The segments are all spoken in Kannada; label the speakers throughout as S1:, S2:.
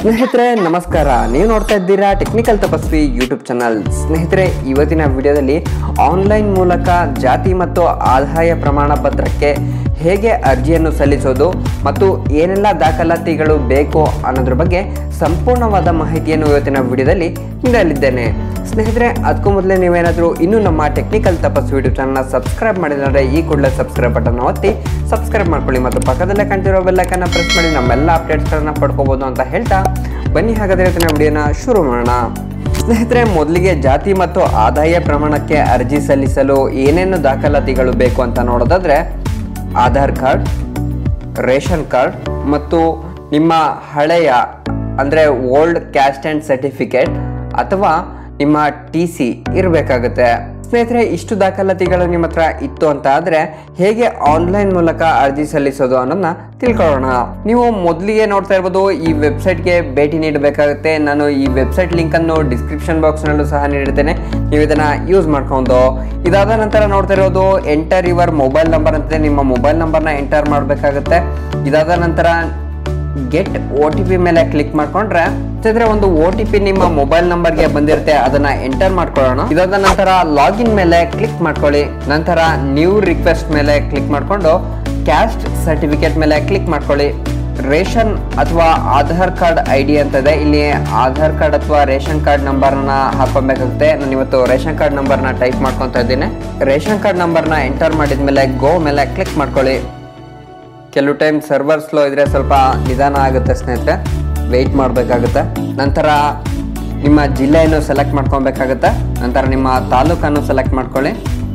S1: ಸ್ನೇಹಿತರೆ ನಮಸ್ಕಾರ ನೀವು ನೋಡ್ತಾ ಇದ್ದೀರಾ ಟೆಕ್ನಿಕಲ್ ತಪಸ್ವಿ ಯೂಟ್ಯೂಬ್ ಚಾನಲ್ ಸ್ನೇಹಿತರೆ ಇವತ್ತಿನ ವಿಡಿಯೋದಲ್ಲಿ ಆನ್ಲೈನ್ ಮೂಲಕ ಜಾತಿ ಮತ್ತು ಆದಾಯ ಪ್ರಮಾಣ ಪತ್ರಕ್ಕೆ ಹೇಗೆ ಅರ್ಜಿಯನ್ನು ಸಲ್ಲಿಸೋದು ಮತ್ತು ಏನೆಲ್ಲ ದಾಖಲಾತಿಗಳು ಬೇಕು ಅನ್ನೋದ್ರ ಬಗ್ಗೆ ಸಂಪೂರ್ಣವಾದ ಮಾಹಿತಿಯನ್ನು ಇವತ್ತಿನ ವಿಡಿಯೋದಲ್ಲಿ ನೀಡಲಿದ್ದೇನೆ ಸ್ನೇಹಿತರೆ ಅದಕ್ಕೂ ಮೊದಲೇ ನೀವೇನಾದರೂ ಇನ್ನೂ ನಮ್ಮ ಟೆಕ್ನಿಕಲ್ ತಪಸ್ಸು ಯೂಟ್ಯೂಬ್ ಚಾನಲ್ನ ಸಬ್ಸ್ಕ್ರೈಬ್ ಮಾಡಿದ್ರೆ ಈ ಕೂಡಲೇ ಸಬ್ಸ್ಕ್ರೈಬ್ ಬಟನ್ ಒತ್ತಿ ಸಬ್ಸ್ಕ್ರೈಬ್ ಮಾಡ್ಕೊಳ್ಳಿ ಮತ್ತು ಪಕ್ಕದಲ್ಲೇ ಕಾಣ್ತಿರೋ ಬೆಲ್ಲೈಕನ್ನ ಪ್ರೆಸ್ ಮಾಡಿ ನಮ್ಮೆಲ್ಲ ಅಪ್ಡೇಟ್ಸ್ಗಳನ್ನ ಪಡ್ಕೋಬೋದು ಅಂತ ಹೇಳ್ತಾ ಬನ್ನಿ ಹಾಗಾದರೆ ಇವತ್ತಿನ ವಿಡಿಯೋನ ಶುರು ಮಾಡೋಣ ಸ್ನೇಹಿತರೆ ಮೊದಲಿಗೆ ಜಾತಿ ಮತ್ತು ಆದಾಯ ಪ್ರಮಾಣಕ್ಕೆ ಅರ್ಜಿ ಸಲ್ಲಿಸಲು ಏನೇನು ದಾಖಲಾತಿಗಳು ಬೇಕು ಅಂತ ನೋಡೋದಾದ್ರೆ ಆಧಾರ್ ಕಾರ್ಡ್ ರೇಷನ್ ಕಾರ್ಡ್ ಮತ್ತು ನಿಮ್ಮ ಹಳೆಯ ಅಂದರೆ ಓಲ್ಡ್ ಕ್ಯಾಸ್ಟ್ ಆ್ಯಂಡ್ ಸರ್ಟಿಫಿಕೇಟ್ ಅಥವಾ ನಿಮ್ಮ ಟಿ ಸಿ ಇರಬೇಕಾಗುತ್ತೆ ಸ್ನೇಹಿತರೆ ಇಷ್ಟು ದಾಖಲಾತಿಗಳು ನಿಮ್ಮ ಹತ್ರ ಇತ್ತು ಅಂತ ಆದರೆ ಹೇಗೆ ಆನ್ಲೈನ್ ಮೂಲಕ ಅರ್ಜಿ ಸಲ್ಲಿಸೋದು ಅನ್ನೋದನ್ನ ತಿಳ್ಕೊಳ್ಳೋಣ ನೀವು ಮೊದಲಿಗೆ ನೋಡ್ತಾ ಇರ್ಬೋದು ಈ ವೆಬ್ಸೈಟ್ಗೆ ಭೇಟಿ ನೀಡಬೇಕಾಗುತ್ತೆ ನಾನು ಈ ವೆಬ್ಸೈಟ್ ಲಿಂಕನ್ನು ಡಿಸ್ಕ್ರಿಪ್ಷನ್ ಬಾಕ್ಸ್ನಲ್ಲೂ ಸಹ ನೀಡಿರ್ತೇನೆ ನೀವು ಇದನ್ನು ಯೂಸ್ ಮಾಡ್ಕೊಂಡು ಇದಾದ ನಂತರ ನೋಡ್ತಾ ಇರೋದು ಎಂಟರ್ ಯುವರ್ ಮೊಬೈಲ್ ನಂಬರ್ ಅಂತಿದೆ ನಿಮ್ಮ ಮೊಬೈಲ್ ನಂಬರ್ನ ಎಂಟರ್ ಮಾಡಬೇಕಾಗುತ್ತೆ ಇದಾದ ನಂತರ ಗೆಟ್ ಒ ಟಿ ಪಿ ಮೇಲೆ ಕ್ಲಿಕ್ ಮಾಡ್ಕೊಂಡ್ರೆ ಅಂದ್ರೆ ಒಂದು ಒ ಟಿ ಪಿ ನಿಮ್ಮ ಮೊಬೈಲ್ ನಂಬರ್ಗೆ ಬಂದಿರುತ್ತೆ ಅದನ್ನ ಎಂಟರ್ ಮಾಡ್ಕೊಳ್ಳೋಣ ಇದಾದ ನಂತರ ಲಾಗಿನ್ ಮೇಲೆ ಕ್ಲಿಕ್ ಮಾಡ್ಕೊಳ್ಳಿ ನಂತರ ನ್ಯೂ ರಿಕ್ವೆಸ್ಟ್ ಮೇಲೆ ಕ್ಲಿಕ್ ಮಾಡ್ಕೊಂಡು ಕ್ಯಾಸ್ಟ್ ಸರ್ಟಿಫಿಕೇಟ್ ಮೇಲೆ ಕ್ಲಿಕ್ ಮಾಡ್ಕೊಳ್ಳಿ ರೇಷನ್ ಅಥವಾ ಆಧಾರ್ ಕಾರ್ಡ್ ಐ ಡಿ ಅಂತದೆ ಇಲ್ಲಿ ಆಧಾರ್ ಕಾರ್ಡ್ ಅಥವಾ ರೇಷನ್ ಕಾರ್ಡ್ ನಂಬರ್ನ ಹಾಕೊಬೇಕಾಗುತ್ತೆ ನಾನು ಇವತ್ತು ರೇಷನ್ ಕಾರ್ಡ್ ನಂಬರ್ನ ಟೈಪ್ ಮಾಡ್ಕೊತಾ ಇದ್ದೀನಿ ರೇಷನ್ ಕಾರ್ಡ್ ನಂಬರ್ನ ಎಂಟರ್ ಮಾಡಿದ್ಮೇಲೆ ಗೋ ಮೇಲೆ ಕ್ಲಿಕ್ ಮಾಡ್ಕೊಳ್ಳಿ ಕೆಲವು ಟೈಮ್ ಸರ್ವರ್ ಸ್ಲೋ ಇದ್ರೆ ಸ್ವಲ್ಪ ನಿಧಾನ ಆಗುತ್ತೆ ಸ್ನೇಹಿತರೆ ವೆಯ್ಟ್ ಮಾಡಬೇಕಾಗುತ್ತೆ ನಂತರ ನಿಮ್ಮ ಜಿಲ್ಲೆಯನ್ನು ಸೆಲೆಕ್ಟ್ ಮಾಡ್ಕೊಬೇಕಾಗುತ್ತೆ ನಂತರ ನಿಮ್ಮ ತಾಲೂಕನ್ನು ಸೆಲೆಕ್ಟ್ ಮಾಡ್ಕೊಳ್ಳಿ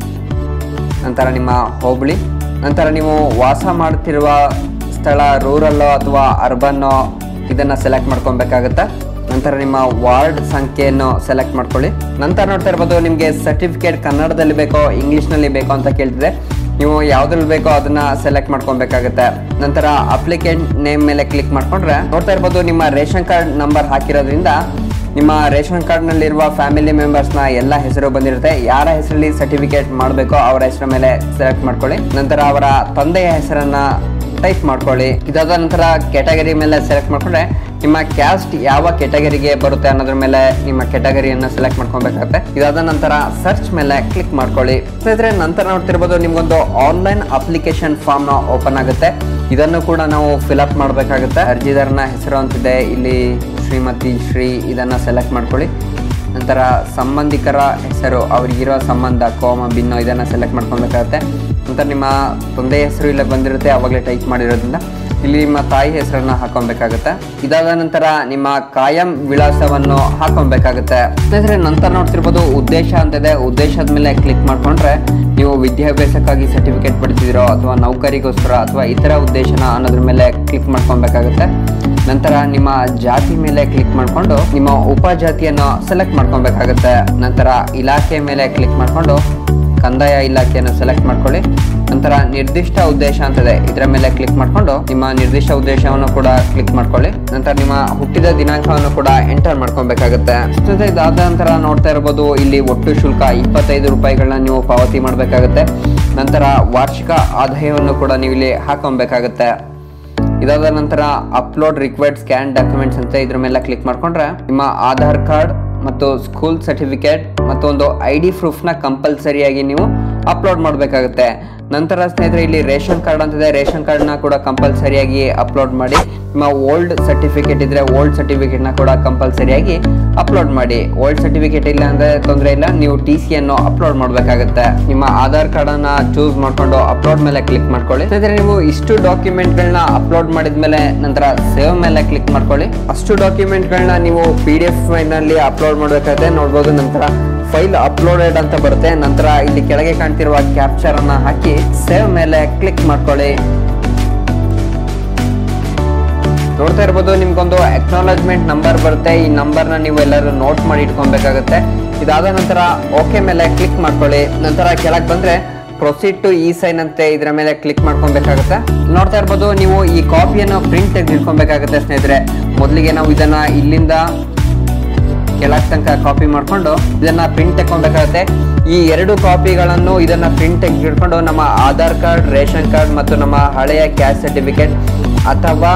S1: ನಂತರ ನಿಮ್ಮ ಹೋಬಳಿ ನಂತರ ನೀವು ವಾಸ ಮಾಡ್ತಿರುವ ಸ್ಥಳ ರೂರಲ್ಲೋ ಅಥವಾ ಅರ್ಬನ್ನೋ ಇದನ್ನು ಸೆಲೆಕ್ಟ್ ಮಾಡ್ಕೊಬೇಕಾಗುತ್ತೆ ನಂತರ ನಿಮ್ಮ ವಾರ್ಡ್ ಸಂಖ್ಯೆಯನ್ನು ಸೆಲೆಕ್ಟ್ ಮಾಡ್ಕೊಳ್ಳಿ ನಂತರ ನೋಡ್ತಾ ಇರ್ಬೋದು ನಿಮಗೆ ಸರ್ಟಿಫಿಕೇಟ್ ಕನ್ನಡದಲ್ಲಿ ಬೇಕೋ ಇಂಗ್ಲೀಷ್ನಲ್ಲಿ ಬೇಕೋ ಅಂತ ಕೇಳ್ತಿದೆ ನೀವು ಯಾವ್ದ್ರಲ್ಲಿ ಬೇಕೋ ಅದನ್ನ ಸೆಲೆಕ್ಟ್ ಮಾಡ್ಕೊಬೇಕಾಗುತ್ತೆ ನಂತರ ಅಪ್ಲಿಕೆಂಟ್ ನೇಮ್ ಮೇಲೆ ಕ್ಲಿಕ್ ಮಾಡ್ಕೊಂಡ್ರೆ ನೋಡ್ತಾ ಇರ್ಬೋದು ನಿಮ್ಮ ರೇಷನ್ ಕಾರ್ಡ್ ನಂಬರ್ ಹಾಕಿರೋದ್ರಿಂದ ನಿಮ್ಮ ರೇಷನ್ ಕಾರ್ಡ್ನಲ್ಲಿರುವ ಫ್ಯಾಮಿಲಿ ಮೆಂಬರ್ಸ್ನ ಎಲ್ಲ ಹೆಸರು ಬಂದಿರುತ್ತೆ ಯಾರ ಹೆಸರಲ್ಲಿ ಸರ್ಟಿಫಿಕೇಟ್ ಮಾಡಬೇಕೋ ಅವರ ಹೆಸರ ಮೇಲೆ ಸೆಲೆಕ್ಟ್ ಮಾಡ್ಕೊಳ್ಳಿ ನಂತರ ಅವರ ತಂದೆಯ ಹೆಸರನ್ನ ಟೈಪ್ ಮಾಡ್ಕೊಳ್ಳಿ ಇದಾದ ನಂತರ ಕೆಟಗರಿ ಮೇಲೆ ಸೆಲೆಕ್ಟ್ ಮಾಡ್ಕೊಂಡ್ರೆ ನಿಮ್ಮ ಕ್ಯಾಸ್ಟ್ ಯಾವ ಕೆಟಗರಿಗೆ ಬರುತ್ತೆ ಅನ್ನೋದ್ರ ಮೇಲೆ ನಿಮ್ಮ ಕೆಟಗರಿಯನ್ನು ಸೆಲೆಕ್ಟ್ ಮಾಡ್ಕೊಬೇಕಾಗುತ್ತೆ ಇದಾದ ನಂತರ ಸರ್ಚ್ ಮೇಲೆ ಕ್ಲಿಕ್ ಮಾಡ್ಕೊಳ್ಳಿ ಸ್ನೇಹಿತರೆ ನಂತರ ನೋಡ್ತಿರ್ಬೋದು ನಿಮ್ಗೊಂದು ಆನ್ಲೈನ್ ಅಪ್ಲಿಕೇಶನ್ ಫಾರ್ಮ್ ನ ಓಪನ್ ಆಗುತ್ತೆ ಇದನ್ನು ಕೂಡ ನಾವು ಫಿಲಪ್ ಮಾಡಬೇಕಾಗುತ್ತೆ ಅರ್ಜಿದಾರನ ಹೆಸರು ಅಂತಿದೆ ಇಲ್ಲಿ ಶ್ರೀಮತಿ ಶ್ರೀ ಇದನ್ನ ಸೆಲೆಕ್ಟ್ ಮಾಡ್ಕೊಳ್ಳಿ ನಂತರ ಸಂಬಂಧಿಕರ ಹೆಸರು ಅವ್ರಿಗಿರೋ ಸಂಬಂಧ ಕೋಮ ಭಿನ್ನೋ ಇದನ್ನ ಸೆಲೆಕ್ಟ್ ಮಾಡ್ಕೊಬೇಕಾಗುತ್ತೆ ನಂತರ ನಿಮ್ಮ ತಂದೆ ಹೆಸರು ಇಲ್ಲೇ ಬಂದಿರುತ್ತೆ ಅವಾಗಲೇ ಟೈಪ್ ಮಾಡಿರೋದ್ರಿಂದ ಇಲ್ಲಿ ನಿಮ್ಮ ತಾಯಿ ಹೆಸರನ್ನ ಹಾಕೊಬೇಕಾಗುತ್ತೆ ಇದಾದ ನಂತರ ನಿಮ್ಮ ಕಾಯಂ ವಿಳಾಸವನ್ನು ಹಾಕೊಬೇಕಾಗುತ್ತೆ ಸ್ನೇಹಿತರೆ ನಂತರ ನೋಡ್ತಿರ್ಬೋದು ಉದ್ದೇಶ ಅಂತಿದೆ ಉದ್ದೇಶದ ಮೇಲೆ ಕ್ಲಿಕ್ ಮಾಡ್ಕೊಂಡ್ರೆ ನೀವು ವಿದ್ಯಾಭ್ಯಾಸಕ್ಕಾಗಿ ಸರ್ಟಿಫಿಕೇಟ್ ಪಡಿತಿದ್ದೀರೋ ಅಥವಾ ನೌಕರಿಗೋಸ್ಕರ ಅಥವಾ ಇತರ ಉದ್ದೇಶನ ಅನ್ನೋದ್ರ ಮೇಲೆ ಕ್ಲಿಕ್ ಮಾಡ್ಕೊಬೇಕಾಗುತ್ತೆ ನಂತರ ನಿಮ್ಮ ಜಾತಿ ಮೇಲೆ ಕ್ಲಿಕ್ ಮಾಡಿಕೊಂಡು ನಿಮ್ಮ ಉಪಜಾತಿಯನ್ನು ಸೆಲೆಕ್ಟ್ ಮಾಡ್ಕೊಬೇಕಾಗುತ್ತೆ ನಂತರ ಇಲಾಖೆ ಮೇಲೆ ಕ್ಲಿಕ್ ಮಾಡಿಕೊಂಡು ಕಂದಾಯ ಇಲಾಖೆಯನ್ನು ಸೆಲೆಕ್ಟ್ ಮಾಡ್ಕೊಳ್ಳಿ ನಂತರ ನಿರ್ದಿಷ್ಟ ಉದ್ದೇಶ ಅಂತದೆ ಇದರ ಮೇಲೆ ಕ್ಲಿಕ್ ಮಾಡಿಕೊಂಡು ನಿಮ್ಮ ನಿರ್ದಿಷ್ಟ ಉದ್ದೇಶವನ್ನು ಕೂಡ ಕ್ಲಿಕ್ ಮಾಡ್ಕೊಳ್ಳಿ ನಂತರ ನಿಮ್ಮ ಹುಟ್ಟಿದ ದಿನಾಂಕವನ್ನು ಕೂಡ ಎಂಟರ್ ಮಾಡ್ಕೊಬೇಕಾಗುತ್ತೆ ಸ್ನೇಹಿತರೆ ಇದಾದ ನಂತರ ನೋಡ್ತಾ ಇರ್ಬೋದು ಇಲ್ಲಿ ಒಟ್ಟು ಶುಲ್ಕ ಇಪ್ಪತ್ತೈದು ರೂಪಾಯಿಗಳನ್ನ ನೀವು ಪಾವತಿ ಮಾಡಬೇಕಾಗುತ್ತೆ ನಂತರ ವಾರ್ಷಿಕ ಆದಾಯವನ್ನು ಕೂಡ ನೀವು ಇಲ್ಲಿ ಹಾಕೊಬೇಕಾಗುತ್ತೆ ಇದಾದ ನಂತರ ಅಪ್ಲೋಡ್ ರಿಕ್ವೈರ್ಡ್ ಸ್ಕ್ಯಾನ್ ಡಾಕ್ಯುಮೆಂಟ್ಸ್ ಅಂತ ಇದ್ರ ಮೇಲೆ ಕ್ಲಿಕ್ ಮಾಡ್ಕೊಂಡ್ರೆ ನಿಮ್ಮ ಆಧಾರ್ ಕಾರ್ಡ್ ಮತ್ತು ಸ್ಕೂಲ್ ಸರ್ಟಿಫಿಕೇಟ್ ಮತ್ತು ಒಂದು ಐ ಡಿ ಪ್ರೂಫ್ನ ಕಂಪಲ್ಸರಿಯಾಗಿ ನೀವು ಅಪ್ಲೋಡ್ ಮಾಡಬೇಕಾಗುತ್ತೆ ನಂತರ ಸ್ನೇಹಿತರೆ ಇಲ್ಲಿ ರೇಷನ್ ಕಾರ್ಡ್ ಅಂತಿದೆ ರೇಷನ್ ಕಾರ್ಡ್ನ ಕೂಡ ಕಂಪಲ್ಸರಿಯಾಗಿ ಅಪ್ಲೋಡ್ ಮಾಡಿ ನಿಮ್ಮ ಓಲ್ಡ್ ಸರ್ಟಿಫಿಕೇಟ್ ಇದ್ರೆ ಓಲ್ಡ್ ಸರ್ಟಿಫಿಕೇಟ್ನ ಕೂಡ ಕಂಪಲ್ಸರಿಯಾಗಿ ಅಪ್ಲೋಡ್ ಮಾಡಿ ಓಲ್ಡ್ ಸರ್ಟಿಫಿಕೇಟ್ ಇಲ್ಲ ಅಂದ್ರೆ ತೊಂದರೆ ಇಲ್ಲ ನೀವು ಟಿ ಸಿಯನ್ನು ಅಪ್ಲೋಡ್ ಮಾಡಬೇಕಾಗುತ್ತೆ ನಿಮ್ಮ ಆಧಾರ್ ಕಾರ್ಡನ್ನು ಚೂಸ್ ಮಾಡ್ಕೊಂಡು ಅಪ್ಲೋಡ್ ಮೇಲೆ ಕ್ಲಿಕ್ ಮಾಡ್ಕೊಳ್ಳಿ ಸ್ನೇಹಿತರೆ ನೀವು ಇಷ್ಟು ಡಾಕ್ಯುಮೆಂಟ್ಗಳನ್ನ ಅಪ್ಲೋಡ್ ಮಾಡಿದ್ಮೇಲೆ ನಂತರ ಸೇವ್ ಮೇಲೆ ಕ್ಲಿಕ್ ಮಾಡ್ಕೊಳ್ಳಿ ಅಷ್ಟು ಡಾಕ್ಯುಮೆಂಟ್ಗಳನ್ನ ನೀವು ಪಿ ಡಿ ಎಫ್ ನಲ್ಲಿ ಅಪ್ಲೋಡ್ ಮಾಡಬೇಕಾಗುತ್ತೆ ನೋಡ್ಬೋದು ನಂತರ ಫೈಲ್ ಅಪ್ಲೋಡೆಡ್ ಅಂತ ಬರುತ್ತೆ ನಂತರ ಇಲ್ಲಿ ಕೆಳಗೆ ಕಾಣ್ತಿರುವ ಕ್ಯಾಪ್ಚರ್ ಅನ್ನ ಹಾಕಿ ಸೇವ್ ಮೇಲೆ ಕ್ಲಿಕ್ ಮಾಡ್ಕೊಳ್ಳಿ ನೋಡ್ತಾ ಇರ್ಬೋದು ನಿಮ್ಗೊಂದು ಅಕ್ನಾಲಜ್ಮೆಂಟ್ ನಂಬರ್ ಬರುತ್ತೆ ಈ ನಂಬರ್ನ ನೀವು ಎಲ್ಲರೂ ನೋಟ್ ಮಾಡಿ ಇಟ್ಕೊಬೇಕಾಗುತ್ತೆ ಇದಾದ ನಂತರ ಓಕೆ ಮೇಲೆ ಕ್ಲಿಕ್ ಮಾಡ್ಕೊಳ್ಳಿ ನಂತರ ಕೆಳಗೆ ಬಂದ್ರೆ ಪ್ರೊಸೀಡ್ ಟು ಇ ಸೈನ್ ಅಂತೆ ಇದರ ಮೇಲೆ ಕ್ಲಿಕ್ ಮಾಡ್ಕೊಬೇಕಾಗುತ್ತೆ ನೋಡ್ತಾ ಇರ್ಬೋದು ನೀವು ಈ ಕಾಪಿಯನ್ನು ಪ್ರಿಂಟ್ ತೆಗೆದಿಟ್ಕೊಬೇಕಾಗುತ್ತೆ ಸ್ನೇಹಿತರೆ ಮೊದಲಿಗೆ ನಾವು ಇದನ್ನ ಇಲ್ಲಿಂದ ಕೆಳಗ್ ತನಕ ಕಾಪಿ ಮಾಡ್ಕೊಂಡು ಇದನ್ನ ಪ್ರಿಂಟ್ ತಗೊಬೇಕಾಗುತ್ತೆ ಈ ಎರಡು ಕಾಪಿಗಳನ್ನು ಇದನ್ನ ಪ್ರಿಂಟ್ ತೆಗೆದಿಟ್ಕೊಂಡು ನಮ್ಮ ಆಧಾರ್ ಕಾರ್ಡ್ ರೇಷನ್ ಕಾರ್ಡ್ ಮತ್ತು ನಮ್ಮ ಹಳೆಯ ಕ್ಯಾಸ್ಟ್ ಸರ್ಟಿಫಿಕೇಟ್ ಅಥವಾ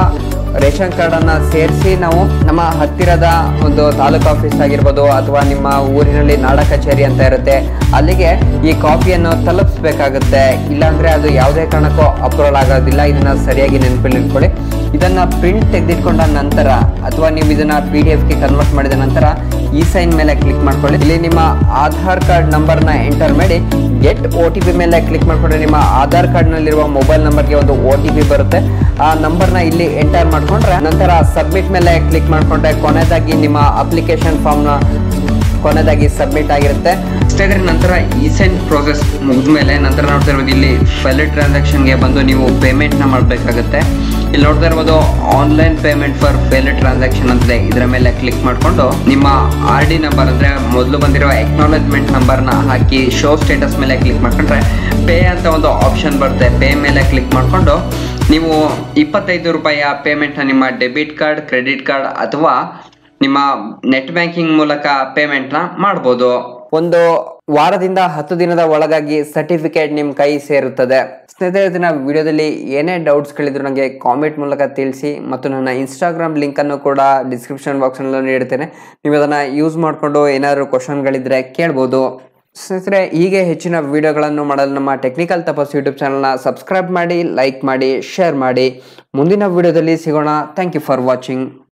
S1: ರೇಷನ್ ಕಾರ್ಡ್ ಅನ್ನ ಸೇರಿಸಿ ನಾವು ನಮ್ಮ ಹತ್ತಿರದ ಒಂದು ತಾಲೂಕು ಆಫೀಸ್ ಆಗಿರ್ಬೋದು ಅಥವಾ ನಿಮ್ಮ ಊರಿನಲ್ಲಿ ನಾಡ ಕಚೇರಿ ಅಂತ ಇರುತ್ತೆ ಅಲ್ಲಿಗೆ ಈ ಕಾಪಿಯನ್ನು ತಲುಪಿಸ್ಬೇಕಾಗುತ್ತೆ ಇಲ್ಲಾಂದ್ರೆ ಅದು ಯಾವುದೇ ಕಾರಣಕ್ಕೂ ಅಪ್ರೂವಲ್ ಆಗೋದಿಲ್ಲ ಇದನ್ನ ಸರಿಯಾಗಿ ನೆನಪಲ್ಲಿ ಇಟ್ಕೊಳ್ಳಿ ಇದನ್ನ ಪ್ರಿಂಟ್ ತೆಗೆದಿಟ್ಕೊಂಡ ನಂತರ ಅಥವಾ ನೀವು ಇದನ್ನ ಪಿ ಡಿ ಎಫ್ಗೆ ಕನ್ವರ್ಟ್ ಮಾಡಿದ ನಂತರ ಈ ಸೈನ್ ಮೇಲೆ ಕ್ಲಿಕ್ ಮಾಡ್ಕೊಳ್ಳಿ ಇಲ್ಲಿ ನಿಮ್ಮ ಆಧಾರ್ ಕಾರ್ಡ್ ನಂಬರ್ನ ಎಂಟರ್ ಮಾಡಿ ಗೆಟ್ ಒ ಟಿ ಪಿ ಮೇಲೆ ಕ್ಲಿಕ್ ಮಾಡ್ಕೊಂಡ್ರೆ ನಿಮ್ಮ ಆಧಾರ್ ಕಾರ್ಡ್ನಲ್ಲಿರುವ ಮೊಬೈಲ್ ನಂಬರ್ಗೆ ಒಂದು ಒ ಟಿ ಪಿ ಬರುತ್ತೆ ಆ ನಂಬರ್ನ ಇಲ್ಲಿ ಎಂಟರ್ ಮಾಡ್ಕೊಂಡ್ರೆ ನಂತರ ಸಬ್ಮಿಟ್ ಮೇಲೆ ಕ್ಲಿಕ್ ಮಾಡ್ಕೊಂಡ್ರೆ ಕೊನೆಯದಾಗಿ ನಿಮ್ಮ ಅಪ್ಲಿಕೇಶನ್ ಫಾರ್ಮ್ನ ಕೊನೆಯದಾಗಿ ಸಬ್ಮಿಟ್ ಆಗಿರುತ್ತೆ ಅಷ್ಟೇ ನಂತರ ಈ ಸೆಂಡ್ ಪ್ರೋಸೆಸ್ ಮುಗಿದ್ಮೇಲೆ ನಂತರ ನೋಡ್ತಾ ಇರ್ಬೋದು ಇಲ್ಲಿ ಫೈಲ್ ಟ್ರಾನ್ಸಾಕ್ಷನ್ಗೆ ಬಂದು ನೀವು ಪೇಮೆಂಟ್ನ ಮಾಡಬೇಕಾಗುತ್ತೆ ಇಲ್ಲಿ ನೋಡ್ತಾ ಇರ್ಬೋದು online payment for fail transaction ಅಂತಿದೆ ಇದರ ಮೇಲೆ ಕ್ಲಿಕ್ ಮಾಡಿಕೊಂಡು ನಿಮ್ಮ ಆರ್ ಡಿ ನಂಬರ್ ಅಂದರೆ ಮೊದಲು ಬಂದಿರೋ ಎಕ್ನಾಲಜ್ಮೆಂಟ್ ನಂಬರ್ನ ಹಾಕಿ ಶೋ ಸ್ಟೇಟಸ್ ಮೇಲೆ ಕ್ಲಿಕ್ ಮಾಡ್ಕೊಂಡ್ರೆ ಪೇ ಅಂತ ಒಂದು ಆಪ್ಷನ್ ಬರುತ್ತೆ ಪೇ ಮೇಲೆ ಕ್ಲಿಕ್ ಮಾಡಿಕೊಂಡು ನೀವು ಇಪ್ಪತ್ತೈದು ರೂಪಾಯಿಯ ಪೇಮೆಂಟ್ನ ನಿಮ್ಮ ಡೆಬಿಟ್ ಕಾರ್ಡ್ ಕ್ರೆಡಿಟ್ ಕಾರ್ಡ್ ಅಥವಾ ನಿಮ್ಮ ನೆಟ್ ಬ್ಯಾಂಕಿಂಗ್ ಮೂಲಕ ಪೇಮೆಂಟ್ನ ಮಾಡ್ಬೋದು ಒಂದು ವಾರದಿಂದ ಹತ್ತು ದಿನದ ಒಳಗಾಗಿ ಸರ್ಟಿಫಿಕೇಟ್ ನಿಮ್ಮ ಕೈ ಸೇರುತ್ತದೆ ಸ್ನೇಹಿತರೆ ಇದನ್ನ ವಿಡಿಯೋದಲ್ಲಿ ಏನೇ ಡೌಟ್ಸ್ಗಳಿದ್ರು ನನಗೆ ಕಾಮೆಂಟ್ ಮೂಲಕ ತಿಳಿಸಿ ಮತ್ತು ನನ್ನ ಇನ್ಸ್ಟಾಗ್ರಾಮ್ ಲಿಂಕನ್ನು ಕೂಡ ಡಿಸ್ಕ್ರಿಪ್ಷನ್ ಬಾಕ್ಸ್ನಲ್ಲಿ ನೀಡ್ತೇನೆ ನೀವು ಅದನ್ನು ಯೂಸ್ ಮಾಡಿಕೊಂಡು ಏನಾದರೂ ಕ್ವಶನ್ಗಳಿದ್ರೆ ಕೇಳ್ಬೋದು ಸ್ನೇಹಿತರೆ ಹೀಗೆ ಹೆಚ್ಚಿನ ವಿಡಿಯೋಗಳನ್ನು ಮಾಡಲು ನಮ್ಮ ಟೆಕ್ನಿಕಲ್ ತಪಸ್ ಯೂಟ್ಯೂಬ್ ಚಾನಲ್ನ ಸಬ್ಸ್ಕ್ರೈಬ್ ಮಾಡಿ ಲೈಕ್ ಮಾಡಿ ಶೇರ್ ಮಾಡಿ ಮುಂದಿನ ವಿಡಿಯೋದಲ್ಲಿ ಸಿಗೋಣ ಥ್ಯಾಂಕ್ ಯು ಫಾರ್ ವಾಚಿಂಗ್